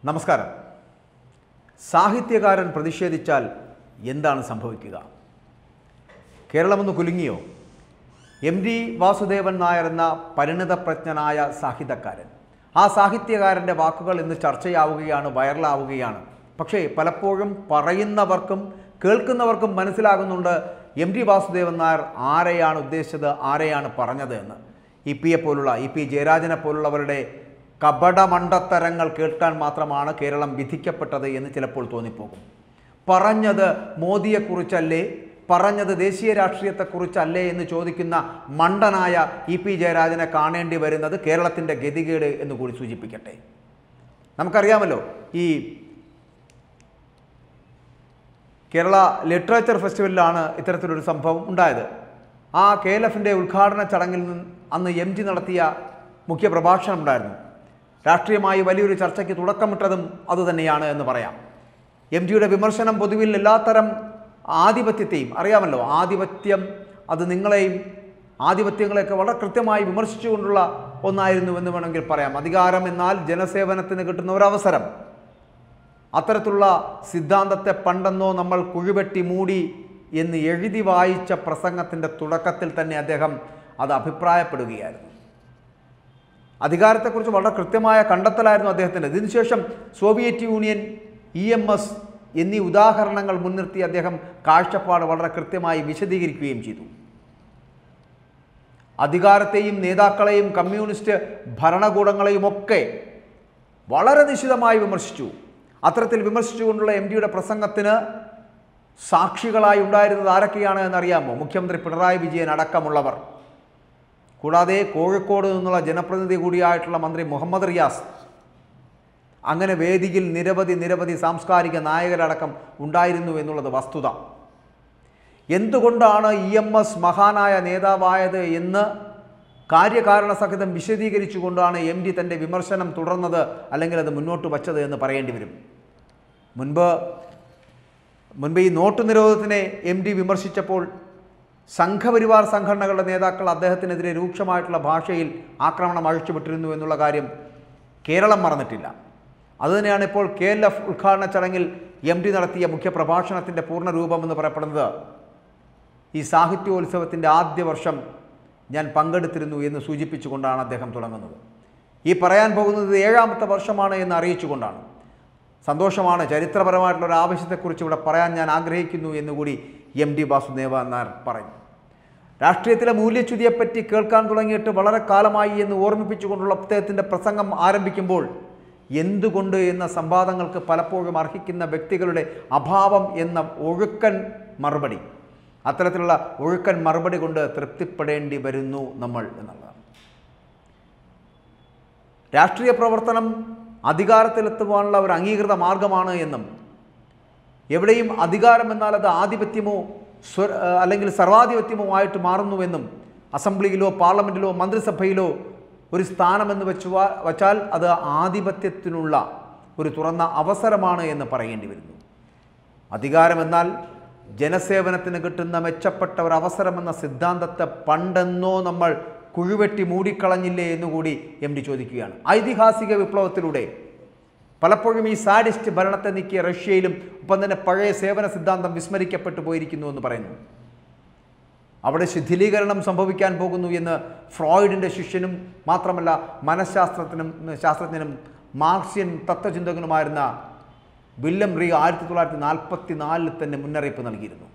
നമസ്കാരം സാഹിത്യകാരൻ പ്രതിഷേധിച്ചാൽ എന്താണ് സംഭവിക്കുക കേരളമൊന്ന് കുലുങ്ങിയോ എം ഡി വാസുദേവൻ നായർ എന്ന പരിണിതപ്രജ്ഞനായ സാഹിത്യകാരൻ ആ സാഹിത്യകാരൻ്റെ വാക്കുകൾ ഇന്ന് ചർച്ചയാവുകയാണ് വൈറലാവുകയാണ് പക്ഷേ പലപ്പോഴും പറയുന്നവർക്കും കേൾക്കുന്നവർക്കും മനസ്സിലാകുന്നുണ്ട് എം ഡി വാസുദേവൻ നായർ ആരെയാണ് ഉദ്ദേശിച്ചത് ആരെയാണ് പറഞ്ഞത് എന്ന് ഇ പിയെ പോലുള്ള ഇ പി ജയരാജനെ പോലുള്ളവരുടെ കപടമണ്ടത്തരങ്ങൾ കേൾക്കാൻ മാത്രമാണ് കേരളം വിധിക്കപ്പെട്ടത് എന്ന് ചിലപ്പോൾ തോന്നിപ്പോകും പറഞ്ഞത് മോദിയെക്കുറിച്ചല്ലേ പറഞ്ഞത് ദേശീയ രാഷ്ട്രീയത്തെക്കുറിച്ചല്ലേ എന്ന് ചോദിക്കുന്ന മണ്ടനായ ഇ പി ജയരാജനെ കാണേണ്ടി വരുന്നത് കേരളത്തിൻ്റെ ഗതികേട് എന്ന് കൂടി സൂചിപ്പിക്കട്ടെ നമുക്കറിയാമല്ലോ ഈ കേരള ലിറ്ററേച്ചർ ഫെസ്റ്റിവലിലാണ് ഇത്തരത്തിലൊരു സംഭവം ഉണ്ടായത് ആ കെ എൽ എഫിൻ്റെ ഉദ്ഘാടന ചടങ്ങിൽ നിന്ന് അന്ന് എം ജി നടത്തിയ മുഖ്യ പ്രഭാഷണം ഉണ്ടായിരുന്നു രാഷ്ട്രീയമായി വലിയൊരു ചർച്ചയ്ക്ക് തുടക്കമിട്ടതും അതുതന്നെയാണ് എന്ന് പറയാം എം ജിയുടെ വിമർശനം പൊതുവിൽ എല്ലാത്തരം ആധിപത്യത്തെയും അറിയാമല്ലോ ആധിപത്യം അത് നിങ്ങളെയും ആധിപത്യങ്ങളെയൊക്കെ വളരെ കൃത്യമായി വിമർശിച്ചുകൊണ്ടുള്ള ഒന്നായിരുന്നു എന്ന് വേണമെങ്കിൽ പറയാം അധികാരം എന്നാൽ ജനസേവനത്തിന് കിട്ടുന്ന ഒരവസരം അത്തരത്തിലുള്ള സിദ്ധാന്തത്തെ പണ്ടെന്നോ നമ്മൾ കുഴിവെട്ടി മൂടി എന്ന് എഴുതി വായിച്ച പ്രസംഗത്തിൻ്റെ തുടക്കത്തിൽ തന്നെ അദ്ദേഹം അത് അഭിപ്രായപ്പെടുകയായിരുന്നു അധികാരത്തെക്കുറിച്ച് വളരെ കൃത്യമായ കണ്ടെത്തലായിരുന്നു അദ്ദേഹത്തിൻ്റെ ഇതിനുശേഷം Soviet Union E M S എന്നീ ഉദാഹരണങ്ങൾ മുൻനിർത്തി അദ്ദേഹം കാഴ്ചപ്പാട് വളരെ കൃത്യമായി വിശദീകരിക്കുകയും ചെയ്തു അധികാരത്തെയും നേതാക്കളെയും കമ്മ്യൂണിസ്റ്റ് ഭരണകൂടങ്ങളെയും ഒക്കെ വളരെ നിശിതമായി വിമർശിച്ചു അത്തരത്തിൽ വിമർശിച്ചുകൊണ്ടുള്ള എം ഡിയുടെ പ്രസംഗത്തിന് സാക്ഷികളായി ഉണ്ടായിരുന്നത് ആരൊക്കെയാണ് എന്നറിയാമോ മുഖ്യമന്ത്രി പിണറായി വിജയൻ അടക്കമുള്ളവർ കൂടാതെ കോഴിക്കോട് നിന്നുള്ള ജനപ്രതിനിധി കൂടിയായിട്ടുള്ള മന്ത്രി മുഹമ്മദ് റിയാസ് അങ്ങനെ വേദിയിൽ നിരവധി നിരവധി സാംസ്കാരിക നായകരടക്കം ഉണ്ടായിരുന്നു എന്നുള്ളത് വസ്തുത എന്തുകൊണ്ടാണ് ഇ എം എസ് മഹാനായ നേതാവായത് എന്ന് കാര്യകാരണ സഹിതം വിശദീകരിച്ചുകൊണ്ടാണ് എം ഡി തൻ്റെ വിമർശനം തുടർന്നത് അല്ലെങ്കിൽ അത് മുന്നോട്ട് വച്ചത് എന്ന് പറയേണ്ടി വരും മുൻപ് മുൻപ് ഈ നോട്ട് നിരോധനത്തിനെ എം ഡി വിമർശിച്ചപ്പോൾ സംഘപരിവാർ സംഘടനകളുടെ നേതാക്കൾ അദ്ദേഹത്തിനെതിരെ രൂക്ഷമായിട്ടുള്ള ഭാഷയിൽ ആക്രമണം അഴിച്ചുവിട്ടിരുന്നു എന്നുള്ള കാര്യം കേരളം മറന്നിട്ടില്ല അതുതന്നെയാണ് ഇപ്പോൾ കെ എൽ എഫ് ഉദ്ഘാടന ചടങ്ങിൽ എം ഡി നടത്തിയ മുഖ്യപ്രഭാഷണത്തിൻ്റെ പൂർണ്ണരൂപം എന്ന് പറയപ്പെടുന്നത് ഈ സാഹിത്യോത്സവത്തിൻ്റെ ആദ്യ വർഷം ഞാൻ പങ്കെടുത്തിരുന്നു എന്ന് സൂചിപ്പിച്ചുകൊണ്ടാണ് അദ്ദേഹം തുടങ്ങുന്നത് ഈ പറയാൻ പോകുന്നത് ഏഴാമത്തെ വർഷമാണ് എന്ന് അറിയിച്ചുകൊണ്ടാണ് സന്തോഷമാണ് ചരിത്രപരമായിട്ടുള്ള ഒരു ആവശ്യത്തെക്കുറിച്ച് ഇവിടെ പറയാൻ ഞാൻ ആഗ്രഹിക്കുന്നു എന്നുകൂടി എം ഡി വാസുദേവ നായർ പറഞ്ഞു രാഷ്ട്രീയത്തിലെ മൂല്യച്യുതിയെപ്പറ്റി കേൾക്കാൻ തുടങ്ങിയിട്ട് വളരെ കാലമായി എന്ന് ഓർമ്മിപ്പിച്ചുകൊണ്ടുള്ള അദ്ദേഹത്തിൻ്റെ പ്രസംഗം ആരംഭിക്കുമ്പോൾ എന്തുകൊണ്ട് എന്ന സംവാദങ്ങൾക്ക് പലപ്പോഴും അർഹിക്കുന്ന വ്യക്തികളുടെ അഭാവം എന്ന ഒഴുക്കൻ മറുപടി അത്തരത്തിലുള്ള ഒഴുക്കൻ മറുപടി കൊണ്ട് തൃപ്തിപ്പെടേണ്ടി വരുന്നു നമ്മൾ എന്നുള്ളതാണ് രാഷ്ട്രീയ പ്രവർത്തനം അധികാരത്തിലെത്തുവാനുള്ള ഒരു അംഗീകൃത മാർഗമാണ് എന്നും എവിടെയും അധികാരം എന്നാൽ അത് ആധിപത്യമോ സ്വ അല്ലെങ്കിൽ സർവാധിപത്യമോ ആയിട്ട് മാറുന്നുവെന്നും അസംബ്ലിയിലോ പാർലമെൻറ്റിലോ മന്ത്രിസഭയിലോ ഒരു സ്ഥാനമെന്ന് വെച്ചു വച്ചാൽ അത് ആധിപത്യത്തിനുള്ള ഒരു തുറന്ന അവസരമാണ് എന്ന് പറയേണ്ടി വരുന്നു അധികാരമെന്നാൽ ജനസേവനത്തിന് കിട്ടുന്ന മെച്ചപ്പെട്ട ഒരു അവസരമെന്ന സിദ്ധാന്തത്തെ പണ്ടെന്നോ നമ്മൾ കുഴിവെട്ടി മൂടിക്കളഞ്ഞില്ലേ എന്നുകൂടി എം ഡി ചോദിക്കുകയാണ് ഐതിഹാസിക വിപ്ലവത്തിലൂടെ പലപ്പോഴും ഈ സാഡിസ്റ്റ് ഭരണത്തെ നീക്കിയ റഷ്യയിലും ഒപ്പം തന്നെ പഴയ സേവന സിദ്ധാന്തം വിസ്മരിക്കപ്പെട്ടു പോയിരിക്കുന്നു എന്ന് പറയുന്നു അവിടെ ശിഥിലീകരണം സംഭവിക്കാൻ പോകുന്നു എന്ന് ഫ്രോയിഡിൻ്റെ ശിഷ്യനും മാത്രമല്ല മനഃശാസ്ത്രത്തിനും ശാസ്ത്രജ്ഞനും മാർക്സിയൻ തത്വചിന്തകനുമായിരുന്ന വില്യം റീ ആയിരത്തി തൊള്ളായിരത്തി നാൽപ്പത്തി നാലിൽ തന്നെ മുന്നറിയിപ്പ് നൽകിയിരുന്നു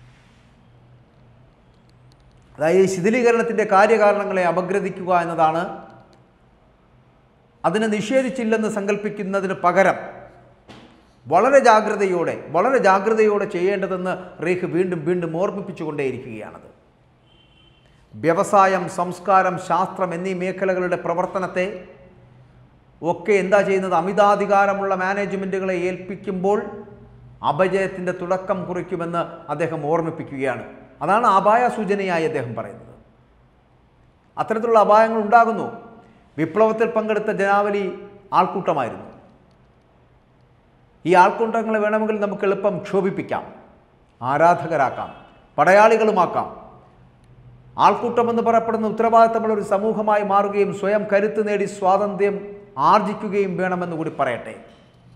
അതായത് ഈ ശിഥിലീകരണത്തിൻ്റെ കാര്യകാരണങ്ങളെ അപഗ്രഥിക്കുക എന്നതാണ് അതിനെ നിഷേധിച്ചില്ലെന്ന് സങ്കല്പിക്കുന്നതിന് പകരം വളരെ ജാഗ്രതയോടെ വളരെ ജാഗ്രതയോടെ ചെയ്യേണ്ടതെന്ന് റീഹ് വീണ്ടും വീണ്ടും ഓർമ്മിപ്പിച്ചുകൊണ്ടേയിരിക്കുകയാണത് വ്യവസായം സംസ്കാരം ശാസ്ത്രം എന്നീ മേഖലകളുടെ പ്രവർത്തനത്തെ ഒക്കെ എന്താ ചെയ്യുന്നത് അമിതാധികാരമുള്ള മാനേജ്മെൻറ്റുകളെ ഏൽപ്പിക്കുമ്പോൾ അപജയത്തിൻ്റെ തുടക്കം കുറിക്കുമെന്ന് അദ്ദേഹം ഓർമ്മിപ്പിക്കുകയാണ് അതാണ് അപായ സൂചനയായി അദ്ദേഹം പറയുന്നത് അത്തരത്തിലുള്ള അപായങ്ങൾ ഉണ്ടാകുന്നു വിപ്ലവത്തിൽ പങ്കെടുത്ത ജനാവലി ആൾക്കൂട്ടമായിരുന്നു ഈ ആൾക്കൂട്ടങ്ങളെ വേണമെങ്കിൽ നമുക്ക് എളുപ്പം ക്ഷോഭിപ്പിക്കാം ആരാധകരാക്കാം പടയാളികളുമാക്കാം ആൾക്കൂട്ടമെന്ന് പറയപ്പെടുന്ന ഉത്തരവാദിത്തമുള്ള ഒരു സമൂഹമായി മാറുകയും സ്വയം കരുത്ത് നേടി സ്വാതന്ത്ര്യം ആർജിക്കുകയും വേണമെന്ന് കൂടി പറയട്ടെ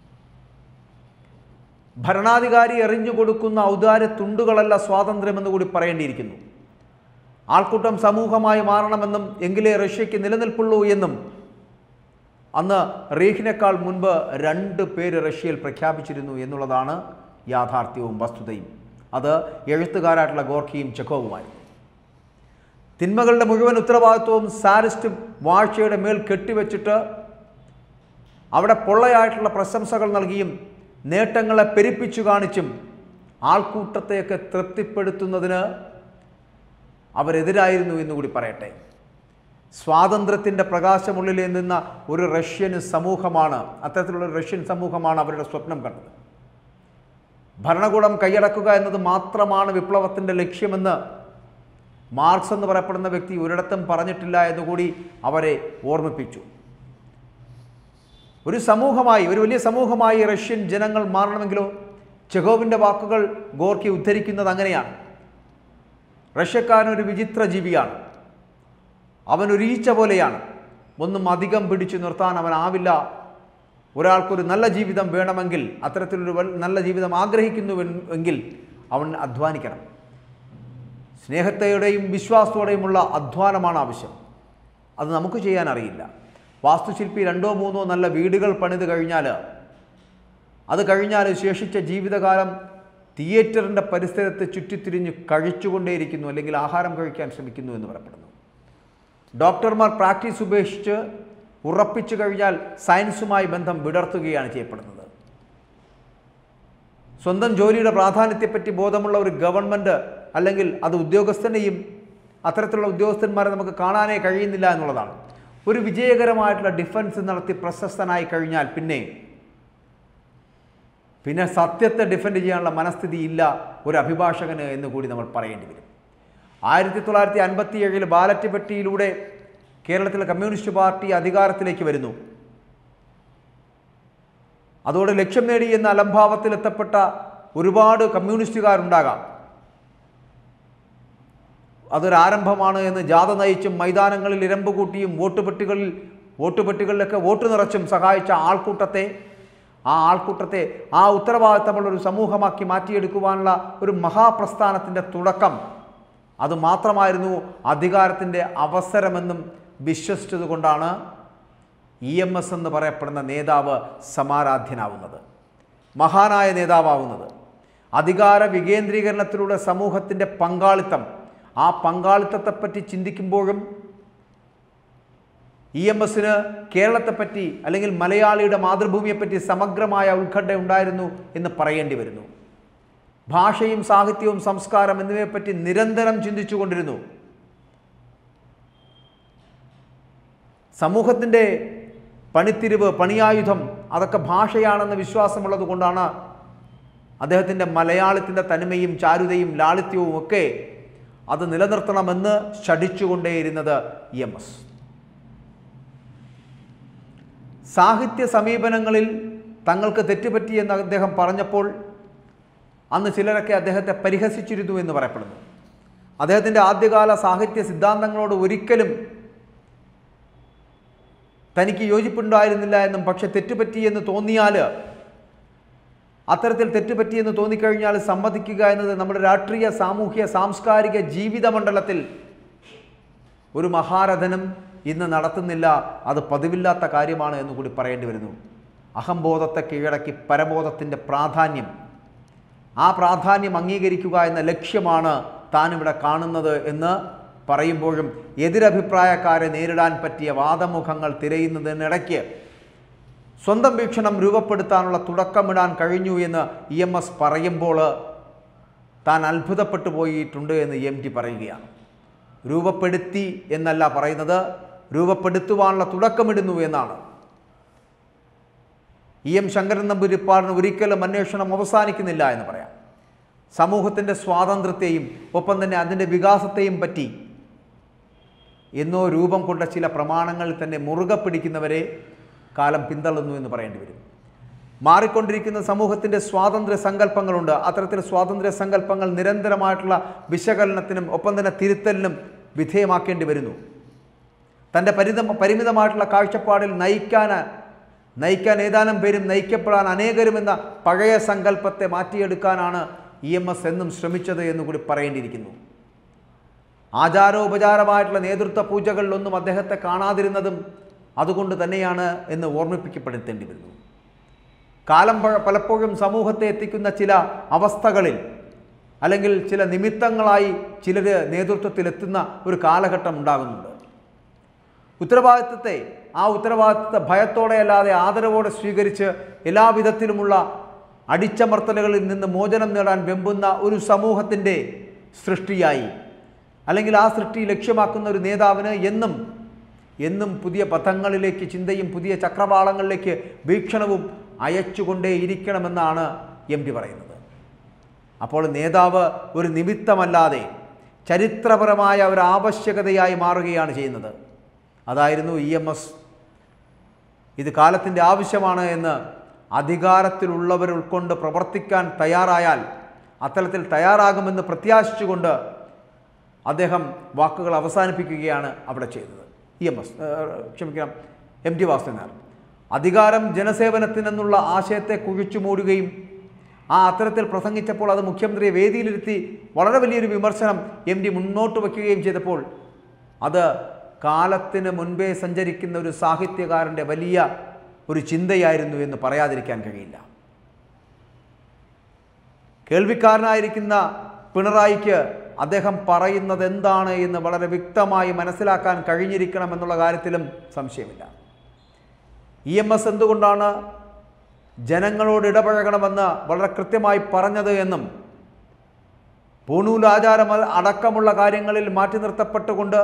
ഭരണാധികാരി എറിഞ്ഞു കൊടുക്കുന്ന ഔദാര്യ തുണ്ടുകളല്ല സ്വാതന്ത്ര്യമെന്ന് കൂടി പറയേണ്ടിയിരിക്കുന്നു ആൾക്കൂട്ടം സമൂഹമായി മാറണമെന്നും എങ്കിലേ റഷ്യയ്ക്ക് നിലനിൽപ്പുള്ളൂ എന്നും അന്ന് റീഹിനേക്കാൾ മുൻപ് രണ്ട് പേര് റഷ്യയിൽ പ്രഖ്യാപിച്ചിരുന്നു എന്നുള്ളതാണ് യാഥാർത്ഥ്യവും വസ്തുതയും അത് എഴുത്തുകാരായിട്ടുള്ള ഗോർക്കിയും ചെക്കോവുമായിരുന്നു തിന്മകളുടെ മുഴുവൻ ഉത്തരവാദിത്വവും സാരിസ്റ്റും വാഴ്ചയുടെ മേൽ കെട്ടിവെച്ചിട്ട് അവിടെ പൊള്ളയായിട്ടുള്ള പ്രശംസകൾ നൽകിയും നേട്ടങ്ങളെ പെരുപ്പിച്ചു കാണിച്ചും ആൾക്കൂട്ടത്തെയൊക്കെ തൃപ്തിപ്പെടുത്തുന്നതിന് അവരെതിരായിരുന്നു എന്ന് കൂടി പറയട്ടെ സ്വാതന്ത്ര്യത്തിൻ്റെ പ്രകാശമുള്ളിൽ നിന്ന ഒരു റഷ്യൻ സമൂഹമാണ് അത്തരത്തിലുള്ള ഒരു റഷ്യൻ സമൂഹമാണ് അവരുടെ സ്വപ്നം കണ്ടത് ഭരണകൂടം കൈയടക്കുക എന്നത് മാത്രമാണ് വിപ്ലവത്തിൻ്റെ ലക്ഷ്യമെന്ന് മാർക്സ് എന്ന് പറയപ്പെടുന്ന വ്യക്തി ഒരിടത്തും പറഞ്ഞിട്ടില്ല എന്നുകൂടി അവരെ ഓർമ്മിപ്പിച്ചു ഒരു സമൂഹമായി ഒരു വലിയ സമൂഹമായി റഷ്യൻ ജനങ്ങൾ മാറണമെങ്കിലോ ചെഹോവിൻ്റെ വാക്കുകൾ ഗോർക്കി ഉദ്ധരിക്കുന്നത് അങ്ങനെയാണ് റഷ്യക്കാരൻ ഒരു വിചിത്ര ജീവിയാണ് അവൻ ഒരു ഈച്ച പോലെയാണ് ഒന്നും അധികം പിടിച്ചു നിർത്താൻ അവനാവില്ല ഒരാൾക്കൊരു നല്ല ജീവിതം വേണമെങ്കിൽ അത്തരത്തിലൊരു വൽ- നല്ല ജീവിതം ആഗ്രഹിക്കുന്നുവെൻ- എങ്കിൽ അവൻ അധ്വാനിക്കണം സ്നേഹത്തോടെയും വിശ്വാസത്തോടെയുമുള്ള അധ്വാനമാണ് ആവശ്യം അത് നമുക്ക് ചെയ്യാൻ അറിയില്ല വാസ്തുശില്പി രണ്ടോ മൂന്നോ നല്ല വീടുകൾ പണിത് കഴിഞ്ഞാൽ അത് കഴിഞ്ഞാൽ ശേഷിച്ച ജീവിതകാലം തിയേറ്ററിൻ്റെ പരിസരത്ത് ചുറ്റിത്തിരിഞ്ഞ് കഴിച്ചുകൊണ്ടേയിരിക്കുന്നു അല്ലെങ്കിൽ ആഹാരം കഴിക്കാൻ ശ്രമിക്കുന്നു എന്ന് പറയപ്പെടുന്നു ഡോക്ടർമാർ പ്രാക്ടീസ് ഉപേക്ഷിച്ച് ഉറപ്പിച്ചു കഴിഞ്ഞാൽ സയൻസുമായി ബന്ധം വിടർത്തുകയാണ് ചെയ്യപ്പെടുന്നത് സ്വന്തം ജോലിയുടെ പ്രാധാന്യത്തെപ്പറ്റി ബോധമുള്ള ഒരു ഗവൺമെൻറ് അല്ലെങ്കിൽ അത് ഉദ്യോഗസ്ഥനെയും അത്തരത്തിലുള്ള ഉദ്യോഗസ്ഥന്മാരെ നമുക്ക് കാണാനേ കഴിയുന്നില്ല എന്നുള്ളതാണ് ഒരു വിജയകരമായിട്ടുള്ള ഡിഫൻസ് നടത്തി പ്രശസ്തനായി കഴിഞ്ഞാൽ പിന്നെ പിന്നെ സത്യത്തെ ഡിഫെൻഡ് ചെയ്യാനുള്ള മനസ്ഥിതി ഇല്ല ഒരു അഭിഭാഷകന് എന്ന് കൂടി നമ്മൾ പറയേണ്ടി വരും ആയിരത്തി തൊള്ളായിരത്തി അൻപത്തി ഏഴിൽ ബാലറ്റ് പെട്ടിയിലൂടെ കേരളത്തിലെ കമ്മ്യൂണിസ്റ്റ് പാർട്ടി അധികാരത്തിലേക്ക് വരുന്നു അതോടെ ലക്ഷ്യം നേടി എന്ന അലംഭാവത്തിലെത്തപ്പെട്ട ഒരുപാട് കമ്മ്യൂണിസ്റ്റുകാരുണ്ടാകാം അതൊരാരംഭമാണ് എന്ന് ജാഥ നയിച്ചും മൈതാനങ്ങളിൽ ഇരമ്പ് കൂട്ടിയും വോട്ട് പെട്ടികളിൽ വോട്ട് പെട്ടികളിലൊക്കെ വോട്ട് നിറച്ചും സഹായിച്ച ആൾക്കൂട്ടത്തെ ആ ആൾക്കൂട്ടത്തെ ആ ഉത്തരവാദിത്തമുള്ള ഒരു സമൂഹമാക്കി മാറ്റിയെടുക്കുവാനുള്ള ഒരു മഹാപ്രസ്ഥാനത്തിൻ്റെ തുടക്കം അത് മാത്രമായിരുന്നു അധികാരത്തിൻ്റെ അവസരമെന്നും വിശ്വസിച്ചതുകൊണ്ടാണ് ഇ എം എസ് എന്ന് പറയപ്പെടുന്ന നേതാവ് സമാരാധ്യനാവുന്നത് മഹാനായ നേതാവാവുന്നത് അധികാര വികേന്ദ്രീകരണത്തിലൂടെ സമൂഹത്തിൻ്റെ പങ്കാളിത്തം ആ പങ്കാളിത്തത്തെപ്പറ്റി ചിന്തിക്കുമ്പോഴും ഇ എം എസിന് കേരളത്തെപ്പറ്റി അല്ലെങ്കിൽ മലയാളിയുടെ മാതൃഭൂമിയെപ്പറ്റി സമഗ്രമായ ഉത്കണ്ഠ ഉണ്ടായിരുന്നു എന്ന് പറയേണ്ടി വരുന്നു ഭാഷയും സാഹിത്യവും സംസ്കാരം എന്നിവയെപ്പറ്റി നിരന്തരം ചിന്തിച്ചുകൊണ്ടിരുന്നു സമൂഹത്തിൻ്റെ പണിത്തിരിവ് പണിയായുധം അതൊക്കെ ഭാഷയാണെന്ന് വിശ്വാസമുള്ളത് കൊണ്ടാണ് അദ്ദേഹത്തിൻ്റെ മലയാളത്തിൻ്റെ തനിമയും ചാരുതയും ലാളിത്യവും ഒക്കെ അത് നിലനിർത്തണമെന്ന് ശഠിച്ചുകൊണ്ടേയിരുന്നത് ഇ എം എസ് സാഹിത്യ സമീപനങ്ങളിൽ തങ്ങൾക്ക് തെറ്റുപറ്റിയെന്ന് അദ്ദേഹം പറഞ്ഞപ്പോൾ അന്ന് ചിലരൊക്കെ അദ്ദേഹത്തെ പരിഹസിച്ചിരുന്നു എന്ന് പറയപ്പെടുന്നു അദ്ദേഹത്തിൻ്റെ ആദ്യകാല സാഹിത്യ സിദ്ധാന്തങ്ങളോട് ഒരിക്കലും തനിക്ക് യോജിപ്പുണ്ടായിരുന്നില്ല എന്നും പക്ഷെ തെറ്റുപറ്റിയെന്ന് തോന്നിയാൽ അത്തരത്തിൽ തെറ്റുപറ്റിയെന്ന് തോന്നിക്കഴിഞ്ഞാൽ സമ്മതിക്കുക എന്നത് നമ്മുടെ രാഷ്ട്രീയ സാമൂഹ്യ സാംസ്കാരിക ജീവിത മണ്ഡലത്തിൽ ഒരു മഹാരഥനും ഇന്ന് നടത്തുന്നില്ല അത് പതിവില്ലാത്ത കാര്യമാണ് എന്ന് കൂടി പറയേണ്ടി വരുന്നു അഹംബോധത്തെ കീഴടക്കി പരബോധത്തിൻ്റെ പ്രാധാന്യം ആ പ്രാധാന്യം അംഗീകരിക്കുക എന്ന ലക്ഷ്യമാണ് താനിവിടെ കാണുന്നത് എന്ന് പറയുമ്പോഴും എതിരഭിപ്രായക്കാരെ നേരിടാൻ പറ്റിയ വാദമുഖങ്ങൾ തിരയുന്നതിനിടയ്ക്ക് സ്വന്തം വീക്ഷണം രൂപപ്പെടുത്താനുള്ള തുടക്കമിടാൻ കഴിഞ്ഞു എന്ന് ഇ എം എസ് പറയുമ്പോൾ താൻ അത്ഭുതപ്പെട്ടു പോയിട്ടുണ്ട് എന്ന് എം ടി പറയുകയാണ് രൂപപ്പെടുത്തി എന്നല്ല പറയുന്നത് രൂപപ്പെടുത്തുവാനുള്ള തുടക്കമിടുന്നു എന്നാണ് ഇ എം ശങ്കരൻ നമ്പൂരിപ്പാടിന് ഒരിക്കലും അന്വേഷണം അവസാനിക്കുന്നില്ല എന്ന് പറയാം സമൂഹത്തിൻ്റെ സ്വാതന്ത്ര്യത്തെയും ഒപ്പം തന്നെ അതിൻ്റെ വികാസത്തെയും പറ്റി എന്നോ രൂപം കൊണ്ട ചില പ്രമാണങ്ങളിൽ തന്നെ മുറുകെ പിടിക്കുന്നവരെ കാലം പിന്തള്ളുന്നു എന്ന് പറയേണ്ടി വരും മാറിക്കൊണ്ടിരിക്കുന്ന സമൂഹത്തിൻ്റെ സ്വാതന്ത്ര്യ സങ്കല്പങ്ങളുണ്ട് അത്തരത്തിൽ സ്വാതന്ത്ര്യ സങ്കല്പങ്ങൾ നിരന്തരമായിട്ടുള്ള വിശകലനത്തിനും ഒപ്പം തന്നെ തിരുത്തലിനും വിധേയമാക്കേണ്ടി വരുന്നു തൻ്റെ പരിത പരിമിതമായിട്ടുള്ള കാഴ്ചപ്പാടിൽ നയിക്കാൻ നയിക്കാൻ ഏതാനും പേരും നയിക്കപ്പെടാൻ അനേകരുമെന്ന പഴയ സങ്കല്പത്തെ മാറ്റിയെടുക്കാനാണ് ഇ എം എസ് എന്നും ശ്രമിച്ചത് എന്ന് കൂടി പറയേണ്ടിയിരിക്കുന്നു ആചാരോപചാരമായിട്ടുള്ള നേതൃത്വ പൂജകളിലൊന്നും അദ്ദേഹത്തെ കാണാതിരുന്നതും അതുകൊണ്ട് തന്നെയാണ് എന്ന് ഓർമ്മിപ്പിക്കപ്പെടുത്തേണ്ടി വരുന്നു കാലം പ- പലപ്പോഴും സമൂഹത്തെ എത്തിക്കുന്ന ചില അവസ്ഥകളിൽ അല്ലെങ്കിൽ ചില നിമിത്തങ്ങളായി ചിലർ നേതൃത്വത്തിലെത്തുന്ന ഒരു കാലഘട്ടം ഉണ്ടാകുന്നുണ്ട് ഉത്തരവാദിത്വത്തെ ആ ഉത്തരവാദിത്വത്തെ ഭയത്തോടെ അല്ലാതെ ആദരവോടെ സ്വീകരിച്ച് എല്ലാവിധത്തിലുമുള്ള അടിച്ചമർത്തലുകളിൽ നിന്ന് മോചനം നേടാൻ വെമ്പുന്ന ഒരു സമൂഹത്തിൻ്റെ സൃഷ്ടിയായി അല്ലെങ്കിൽ ആ സൃഷ്ടി ലക്ഷ്യമാക്കുന്ന ഒരു നേതാവിന് എന്നും എന്നും പുതിയ പഥങ്ങളിലേക്ക് ചിന്തയും പുതിയ ചക്രവാളങ്ങളിലേക്ക് വീക്ഷണവും അയച്ചുകൊണ്ടേയിരിക്കണമെന്നാണ് എം ടി പറയുന്നത് അപ്പോൾ നേതാവ് ഒരു നിമിത്തമല്ലാതെ ചരിത്രപരമായ ഒരു ആവശ്യകതയായി മാറുകയാണ് ചെയ്യുന്നത് അതായിരുന്നു ഇ എം എസ് ഇത് കാലത്തിൻ്റെ ആവശ്യമാണ് എന്ന് അധികാരത്തിലുള്ളവർ ഉൾക്കൊണ്ട് പ്രവർത്തിക്കാൻ തയ്യാറായാൽ അത്തരത്തിൽ തയ്യാറാകുമെന്ന് പ്രത്യാശിച്ചുകൊണ്ട് അദ്ദേഹം വാക്കുകൾ അവസാനിപ്പിക്കുകയാണ് അവിടെ ചെയ്തത് ഇ എം എസ് ക്ഷമിക്കണം എം ടി വാസുദേവൻ അധികാരം ജനസേവനത്തിനെന്നുള്ള ആശയത്തെ കുഴിച്ചു മൂടുകയും ആ അത്തരത്തിൽ പ്രസംഗിച്ചപ്പോൾ അത് മുഖ്യമന്ത്രിയെ വേദിയിലിരുത്തി വളരെ വലിയൊരു വിമർശനം എം ഡി മുന്നോട്ട് വയ്ക്കുകയും ചെയ്തപ്പോൾ അത് കാലത്തിന് മുൻപേ സഞ്ചരിക്കുന്ന ഒരു സാഹിത്യകാരൻ്റെ വലിയ ഒരു ചിന്തയായിരുന്നു എന്ന് പറയാതിരിക്കാൻ കഴിയില്ല കേൾവിക്കാരനായിരിക്കുന്ന പിണറായിക്ക് അദ്ദേഹം പറയുന്നത് എന്താണ് എന്ന് വളരെ വ്യക്തമായി മനസ്സിലാക്കാൻ കഴിഞ്ഞിരിക്കണം എന്നുള്ള കാര്യത്തിലും സംശയമില്ല ഇ എം എസ് എന്തുകൊണ്ടാണ് ജനങ്ങളോട് ഇടപഴകണമെന്ന് വളരെ കൃത്യമായി പറഞ്ഞത് എന്നും പൂണൂലാചാരം അടക്കമുള്ള കാര്യങ്ങളിൽ മാറ്റി നിർത്തപ്പെട്ടുകൊണ്ട്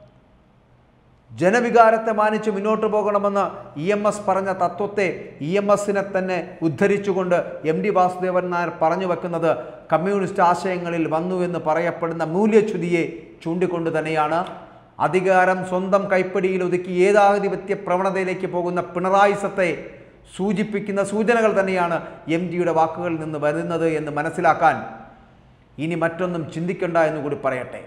ജനവികാരത്തെ മാനിച്ച് മുന്നോട്ട് പോകണമെന്ന് ഇ എം എസ് പറഞ്ഞ തത്വത്തെ ഇ എം എസിനെ തന്നെ ഉദ്ധരിച്ചുകൊണ്ട് എം ഡി വാസുദേവൻ നായർ പറഞ്ഞു വെക്കുന്നത് കമ്മ്യൂണിസ്റ്റ് ആശയങ്ങളിൽ വന്നു എന്ന് പറയപ്പെടുന്ന മൂല്യച്യുതിയെ ചൂണ്ടിക്കൊണ്ട് തന്നെയാണ് അധികാരം സ്വന്തം കൈപ്പിടിയിൽ ഒതുക്കി ഏകാധിപത്യ പ്രവണതയിലേക്ക് പോകുന്ന പിണറായിസത്തെ സൂചിപ്പിക്കുന്ന സൂചനകൾ തന്നെയാണ് എം ഡിയുടെ വാക്കുകളിൽ നിന്ന് വരുന്നത് എന്ന് മനസ്സിലാക്കാൻ ഇനി മറ്റൊന്നും ചിന്തിക്കണ്ട എന്ന് കൂടി പറയട്ടെ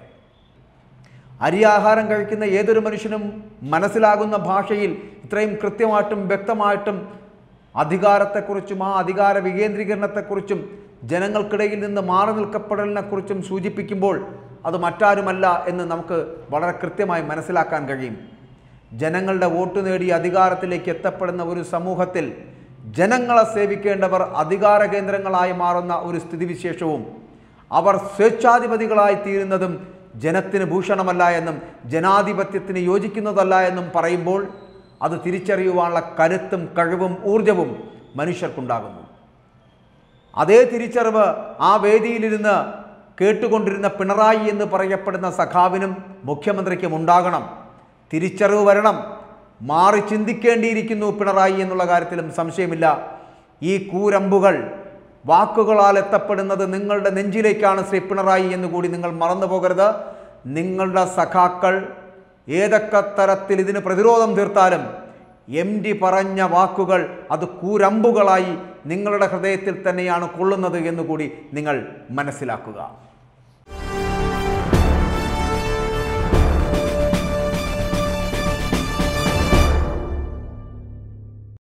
അരിയാഹാരം കഴിക്കുന്ന ഏതൊരു മനുഷ്യനും മനസ്സിലാകുന്ന ഭാഷയിൽ ഇത്രയും കൃത്യമായിട്ടും വ്യക്തമായിട്ടും അധികാരത്തെക്കുറിച്ചും ആ അധികാര വികേന്ദ്രീകരണത്തെക്കുറിച്ചും ജനങ്ങൾക്കിടയിൽ നിന്ന് മാറി നിൽക്കപ്പെടലിനെക്കുറിച്ചും സൂചിപ്പിക്കുമ്പോൾ അത് മറ്റാരുമല്ല എന്ന് നമുക്ക് വളരെ കൃത്യമായി മനസ്സിലാക്കാൻ കഴിയും ജനങ്ങളുടെ വോട്ട് നേടി അധികാരത്തിലേക്ക് എത്തപ്പെടുന്ന ഒരു സമൂഹത്തിൽ ജനങ്ങളെ സേവിക്കേണ്ടവർ അധികാര കേന്ദ്രങ്ങളായി മാറുന്ന ഒരു സ്ഥിതിവിശേഷവും അവർ സ്വേച്ഛാധിപതികളായി തീരുന്നതും ജനത്തിന് ഭൂഷണമല്ല എന്നും ജനാധിപത്യത്തിന് യോജിക്കുന്നതല്ല എന്നും പറയുമ്പോൾ അത് തിരിച്ചറിയുവാനുള്ള കരുത്തും കഴിവും ഊർജവും മനുഷ്യർക്കുണ്ടാകുന്നു അതേ തിരിച്ചറിവ് ആ വേദിയിലിരുന്ന് കേട്ടുകൊണ്ടിരുന്ന പിണറായി എന്ന് പറയപ്പെടുന്ന സഖാവിനും മുഖ്യമന്ത്രിക്കും ഉണ്ടാകണം തിരിച്ചറിവ് വരണം മാറി ചിന്തിക്കേണ്ടിയിരിക്കുന്നു പിണറായി എന്നുള്ള കാര്യത്തിലും സംശയമില്ല ഈ കൂരമ്പുകൾ വാക്കുകളാൽ എത്തപ്പെടുന്നത് നിങ്ങളുടെ നെഞ്ചിലേക്കാണ് ശ്രീ പിണറായി എന്ന് കൂടി നിങ്ങൾ മറന്നു പോകരുത് നിങ്ങളുടെ സഖാക്കൾ ഏതൊക്കെ തരത്തിൽ ഇതിന് പ്രതിരോധം തീർത്താലും എം ഡി പറഞ്ഞ വാക്കുകൾ അത് കൂരമ്പുകളായി നിങ്ങളുടെ ഹൃദയത്തിൽ തന്നെയാണ് കൊള്ളുന്നത് എന്നുകൂടി നിങ്ങൾ മനസ്സിലാക്കുക